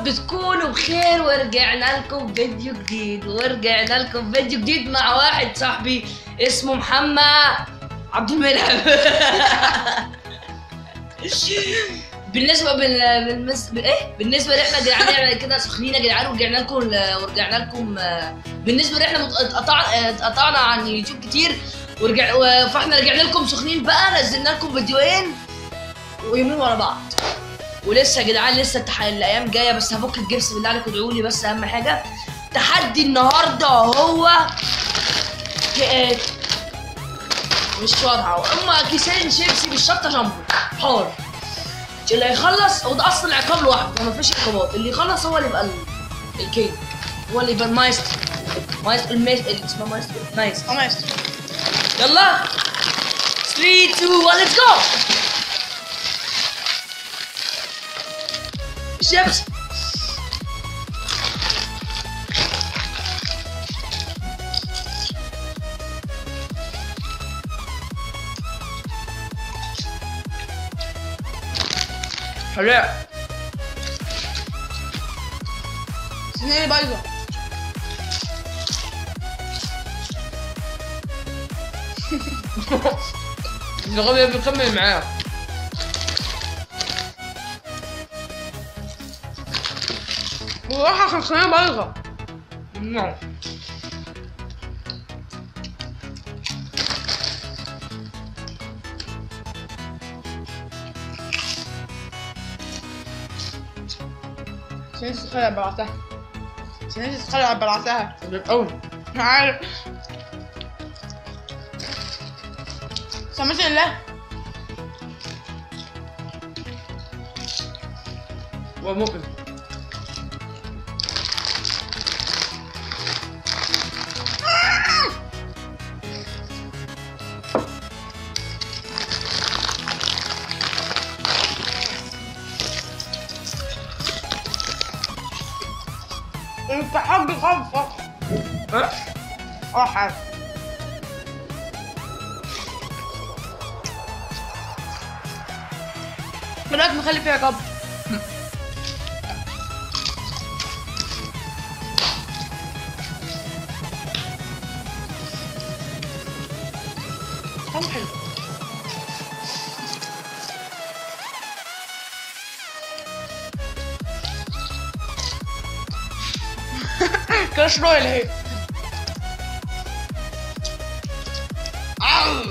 رب تكونوا بخير ورجعنا لكم فيديو جديد ورجعنا لكم فيديو جديد مع واحد صاحبي اسمه محمد عبد المنعم بالنسبه بال... بالمس... ب... ايه بالنسبه لاحنا يا جدعان احنا كده سخنين يا جدعان ورجعنا لكم ورجعنا لكم آه، بالنسبه لاحنا مت- اتقطع... اتقطعنا عن يوتيوب كتير ورجع و- فاحنا رجعنا لكم سخنين بقى نزلنا لكم فيديوهين ويومين ورا بعض ولسه يا جدعان لسه التح... الايام جايه بس هفك الجبس بالله عليكم ادعوا لي بس اهم حاجه تحدي النهارده هو ك- مش واضحه اما كيسين شيبسي بالشطه جامبو حار اللي هيخلص هو ده اصلا العقاب لوحده ما فيش عقابات اللي يخلص هو اللي يبقى ال- الكينج هو اللي يبقى المايسترو مايسترو الميس اللي اسمه مايسترو مايسترو خلاص يلا 3 2 1 ليتس جو شيبس حلو سنين بايظه الغبي بيكمل معاه بصراحه كان سنين بايظه نعم سنين تتخيل بلعتها سنين تتخيل بلعتها قوي عارف سمعت الله وممكن انت حاج خمسة اه حاج دلوقتي مخلي فيها قبل طعمه حلو كراش رويال اهي آه.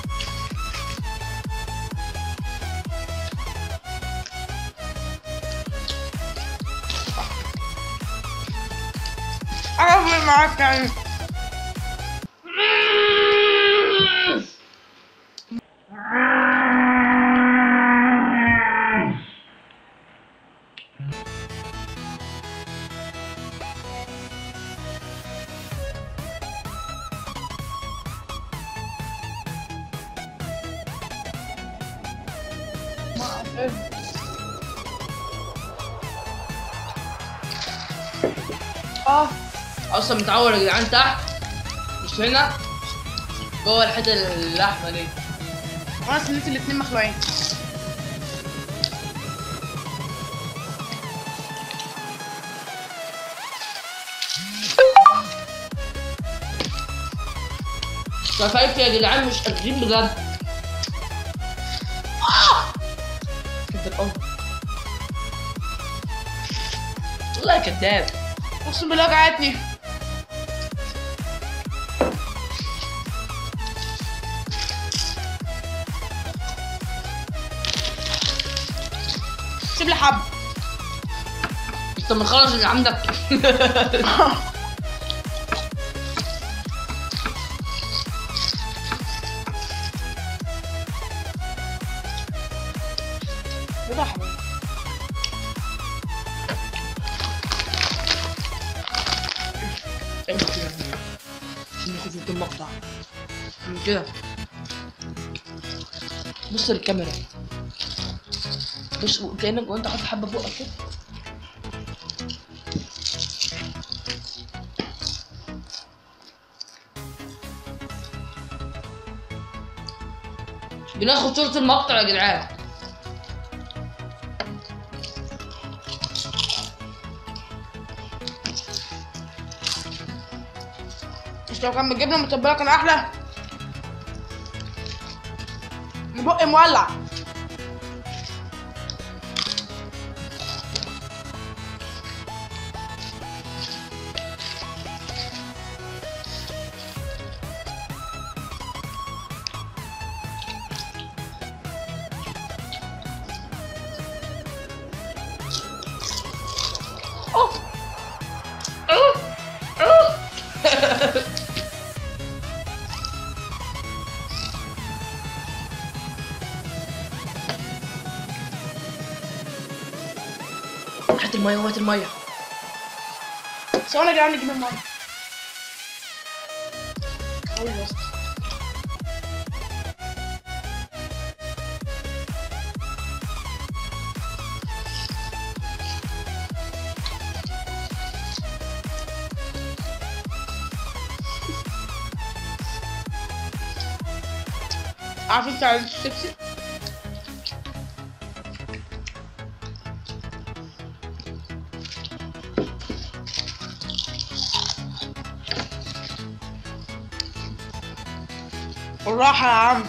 أقفل معاك يعني اه اصلا متعور يا جدعان تحت مش هنا جوه الحته اللحمه دي وانا سنيت الاتنين مخلوعين شفايفي يا جدعان مش قادرين بجد كداب قوي والله كداب اقسم بالله وجعتني سيب لي حب انت مخلص اللي عندك ايه ده يا حبيبي اعمل كده عشان ناخد في المقطع من كده بص للكاميرا بص كانك وانت حاطط حبه فوقك كده بناخد صورة المقطع يا جدعان بس لو كان بالجبنه المتبله كان احلى بقي مولع هات الميه وهات الميه ثواني يا جدعان نجيب الميه أوي يا اسطى. عارف انت عايز الشيبسي بالراحة يا عم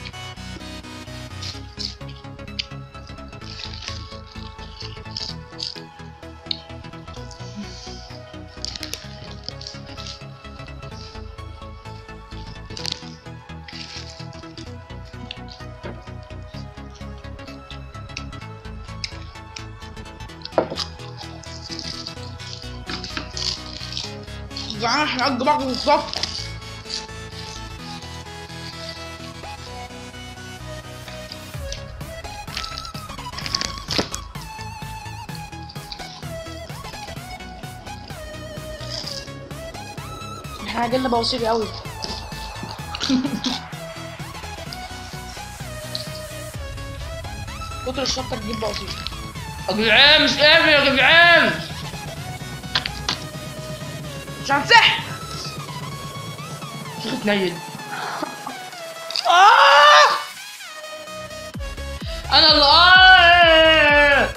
جعان احنا قد بعض بالظبط احنا جالنا بواسير قوي كتر الشطه تجيب بواسير يا جدعان مش قادر يا جدعان مش هنسح شيخ اتنيل آه! انا اللي آه.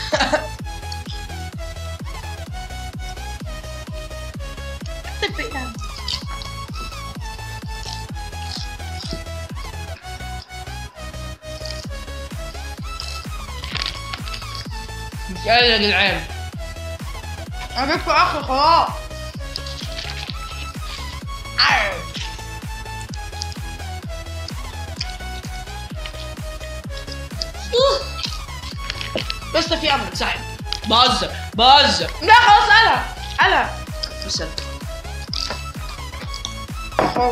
مش قادر يا جدعان انا جبت اخر خلاص لسه في امل سحب بهزر بهزر لا خلاص انا انا بس أنا. أهو.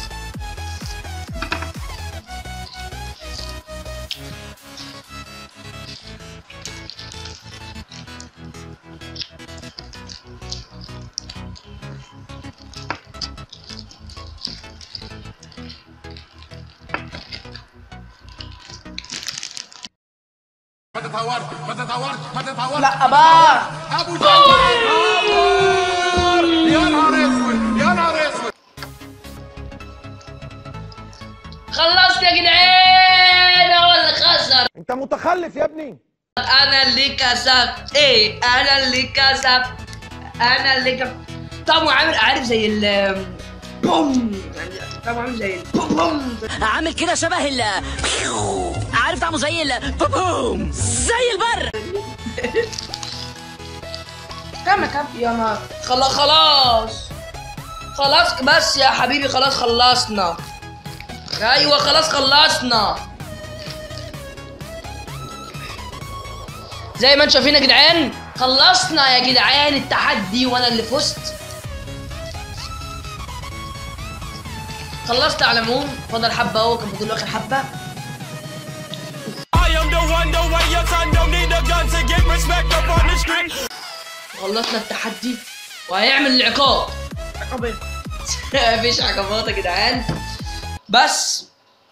ما تتهورش ما تتهورش ما تتهورش لا بقى ابو جهل اتهور يا نهار اسود يا نهار اسود خلصت يا جدعان هو اللي خسر انت متخلف يا ابني انا اللي كسبت ايه انا اللي كسبت انا اللي كسبت طعمه عامل عارف زي ال بوم يعني طعمه عامل زي ال بوم بوم عامل كده شبه ال عارف طعمه زي ال بوم زي البر كمل كمل يا نهار خلاص خلاص خلاص بس يا حبيبي خلاص خلصنا ايوه خلاص خلصنا زي ما انتم شايفين يا جدعان خلصنا يا جدعان التحدي وانا اللي فزت خلصت على العموم فاضل حبه اهو كان فاضل له اخر حبه I am the one, the way your son don't need a gun to get respect up on the street. خلصنا التحدي وهيعمل العقاب عقبين مفيش عقبات يا جدعان بس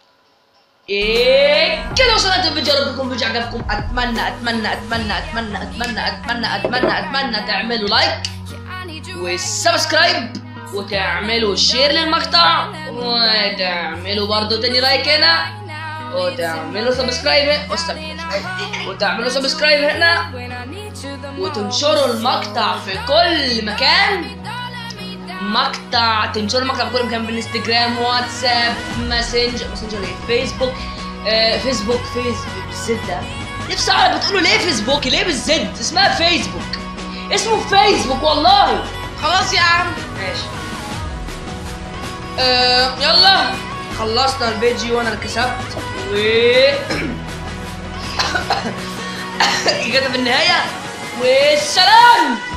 ايه كده وصلت الفيديو يا رب يكون الفيديو عجبكم اتمنى اتمنى اتمنى اتمنى اتمنى اتمنى اتمنى اتمنى تعملوا لايك وسبسكرايب وتعملوا شير للمقطع وتعملوا برضو تاني لايك هنا وتعملوا سبسكرايب هنا وتعملوا سبسكرايب هنا وتنشروا المقطع في كل مكان المقطع تنشروا المقطع بكل مكان بالانستجرام واتساب ماسنجر ماسنجر ايه فيسبوك آه فيسبوك فيسبوك بالزد ده نفسي اعرف بتقولوا ليه فيسبوك ليه بالزد اسمها فيسبوك اسمه فيسبوك والله خلاص يا عم ماشي آه يلا خلصنا الفيديو وانا اللي كسبت و كده في النهايه والسلام